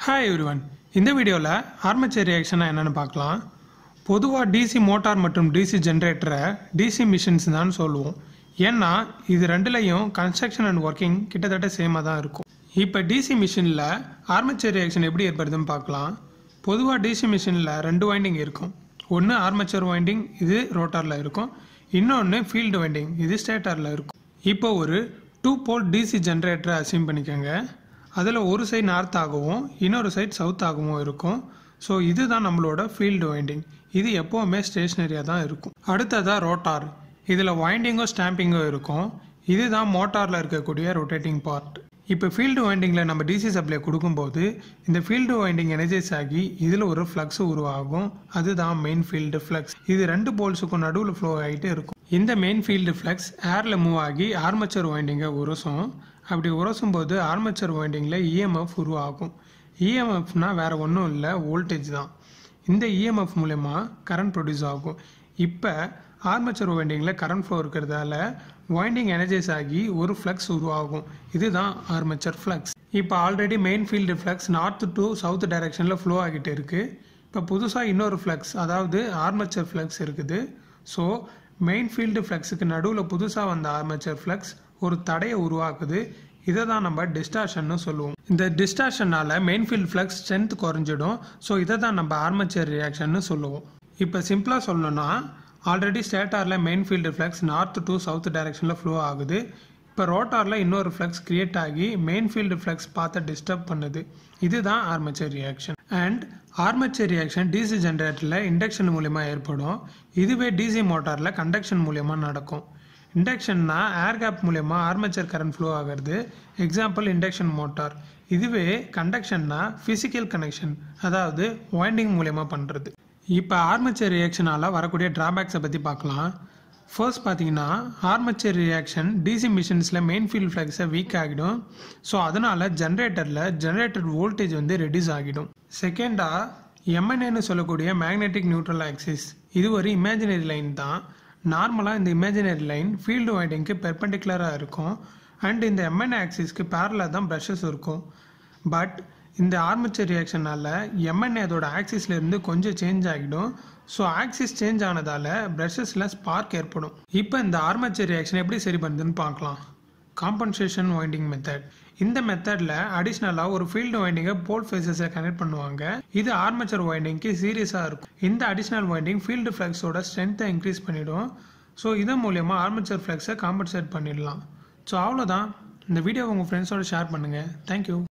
hi everyone இந்த வீடியோவில் armature ரியாக்ஷனாக என்னென்னு பார்க்கலாம் பொதுவாக டிசி மோட்டார் மற்றும் டிசி ஜென்ரேட்டரை டிசி மிஷின்ஸ் தான் சொல்லுவோம் ஏன்னா இது ரெண்டுலையும் கன்ஸ்ட்ரக்ஷன் அண்ட் ஒர்க்கிங் கிட்டத்தட்ட சேமாக தான் இருக்கும் இப்போ டிசி மிஷினில் ஆர்மேச்சர் ரியாக்ஷன் எப்படி ஏற்படுதுன்னு பார்க்கலாம் பொதுவாக டிசி மிஷினில் ரெண்டு வைண்டிங் இருக்கும் ஒன்று ஆர்மேச்சர் வைண்டிங் இது ரோட்டாரில் இருக்கும் இன்னொன்று ஃபீல்டு வைண்டிங் இது ஸ்டேட்டரில் இருக்கும் இப்போ ஒரு டூ போல் டிசி ஜென்ரேட்டரை அசீம் பண்ணிக்கோங்க அதில் ஒரு சைடு நார்த் ஆகவும் இன்னொரு சைடு சவுத் ஆகவும் இருக்கும் ஸோ இதுதான் நம்மளோட ஃபீல்டு வைண்டிங் இது எப்போவுமே ஸ்டேஷ்னரியாக தான் இருக்கும் அடுத்ததாக ரோட்டார் இதில் வைண்டிங்கும் ஸ்டாம்பிங்கும் இருக்கும் இதுதான் மோட்டாரில் இருக்கக்கூடிய ரொட்டேட்டிங் பார்ட் இப்போ ஃபீல்டு வைண்டிங்கில் நம்ம டிசி சப்ளை கொடுக்கும்போது இந்த ஃபீல்டு வைண்டிங் எனர்ஜைஸ் ஆகி இதில் ஒரு ஃப்ளக்ஸ் உருவாகும் அதுதான் மெயின் ஃபீல்டு ஃப்ளக்ஸ் இது ரெண்டு போல்ஸுக்கும் நடுவில் ஃப்ளோ ஆகிட்டே இருக்கும் இந்த மெயின் ஃபீல்டு ஃப்ளக்ஸ் ஏரில் மூவ் ஆகி ஆர்மச்சர் வைண்டிங்கை உரசும் அப்படி உரசும் போது ஆர்மச்சர் வைண்டிங்கில் இஎம்எஃப் உருவாகும் இஎம்எஃப்னா வேறு ஒன்றும் இல்லை வோல்டேஜ் தான் இந்த இஎம்எஃப் மூலயமா கரண்ட் ப்ரொடியூஸ் ஆகும் இப்போ ஆர்மச்சர் வைண்டிங்கில் கரண்ட் ஃப்ளோ இருக்கிறதால வைண்டிங் எனர்ஜைஸ் ஆகி ஒரு ஃப்ளக்ஸ் உருவாகும் இதுதான் ஆர்மச்சர் ஃப்ளக்ஸ் இப்போ already main field flux north to south டைரெக்ஷனில் ஃப்ளோ ஆகிட்டு இருக்குது இப்போ புதுசாக இன்னொரு ஃப்ளக்ஸ் அதாவது ஆர்மச்சர் ஃப்ளக்ஸ் இருக்குது ஸோ மெயின் ஃபீல்டு ஃப்ளக்ஸுக்கு நடுவில் புதுசாக வந்த ஆர்மச்சர் ஃப்ளக்ஸ் ஒரு தடையை உருவாக்குது இதை தான் நம்ம டிஸ்டார்ஷன்னு சொல்லுவோம் இந்த டிஸ்டார்ஷனால் மெயின் ஃபீல்ட் ஃப்ளக்ஸ் ஸ்ட்ரென்த் குறைஞ்சிடும் ஸோ இதை தான் நம்ம ஆர்மச்சர் ரியாக்ஷன்னு சொல்லுவோம் இப்போ சிம்பிளாக சொல்லணும்னா ஆல்ரெடி ஸ்டேட்டாரில் main field flux north to south டைரெக்ஷனில் ஃப்ளோ ஆகுது இப்போ ரோட்டாரில் இன்னொரு ஃப்ளக்ஸ் கிரியேட் ஆகி மெயின் ஃபீல்டு ஃப்ளக்ஸ் பார்த்து டிஸ்டர்ப் பண்ணுது இதுதான் armature reaction and armature reaction DC ஜென்ரேட்டரில் இண்டக்ஷன் மூலயமா ஏற்படும் இதுவே டிசி மோட்டாரில் கண்டக்ஷன் மூலயமா நடக்கும் இண்டக்ஷன்னா ஏர் கேப் மூலயமா ஆர்மேச்சர் கரண்ட் ஃப்ளோ ஆகிறது எக்ஸாம்பிள் இண்டக்ஷன் மோட்டார் இதுவே கண்டக்ஷன்னா ஃபிசிக்கல் கனெக்ஷன் அதாவது வைண்டிங் மூலயமா பண்ணுறது இப்போ ஆர்மேச்சர் ரியாக்ஷனால் வரக்கூடிய டிராபேக்ஸை பற்றி பார்க்கலாம் ஃபர்ஸ்ட் பார்த்தீங்கன்னா ஆர்மேச்சர் ரியாக்ஷன் டிசி மிஷின்ஸில் மெயின் ஃபீல்ட் ஃப்ளக்ஸை வீக் ஆகிடும் ஸோ அதனால் ஜென்ரேட்டரில் ஜென்ரேட்டர் வோல்டேஜ் வந்து ரெடியூஸ் ஆகிடும் செகண்டாக எம்என்ஏன்னு சொல்லக்கூடிய மேக்னெட்டிக் நியூட்ரல் ஆக்சிஸ் இது ஒரு இமேஜினரி லைன் தான் நார்மலாக இந்த இமேஜினரி லைன் ஃபீல்டு வைண்டிங்க்கு பெர்பெண்டிகுலராக இருக்கும் அண்ட் இந்த எம்என்ஏ ஆக்சிஸ்க்கு பேரலாக தான் ப்ரஷஸ் இருக்கும் பட் இந்த ஆர்மேச்சர் ரியாக்ஷனால் எம்என்ஏ அதோட ஆக்சிஸ்லேருந்து கொஞ்சம் சேஞ்ச் ஆகிடும் ஸோ ஆக்சிஸ் சேஞ்ச் ஆனதால் ப்ரஷஸில் ஸ்பார்க் ஏற்படும் இப்போ இந்த ஆர்மேச்சர் ரியாக்ஷன் எப்படி சரி பண்ணுதுன்னு பார்க்கலாம் காம்பன்சேஷன் வைண்டிங் மெத்தட் இந்த மெத்தடில் அடிஷ்னலாக ஒரு ஃபீல்டு வைண்டிங்கை போல் ஃபேஸஸை கனெக்ட் பண்ணுவாங்க இது ஆர்மேச்சர் வைண்டிங்க்கு சீரியஸாக இருக்கும் இந்த அடிஷ்னல் வைண்டிங் ஃபீல்டு ஃப்ளக்ஸோட ஸ்ட்ரென்த்தை இன்க்ரீஸ் பண்ணிடும் ஸோ இதன் மூலயமா ஆர்மேச்சர் ஃப்ளக்ஸை காம்பன்சேட் பண்ணிடலாம் ஸோ அவ்வளோதான் இந்த வீடியோ உங்கள் ஃப்ரெண்ட்ஸோட ஷேர் பண்ணுங்கள் தேங்க்யூ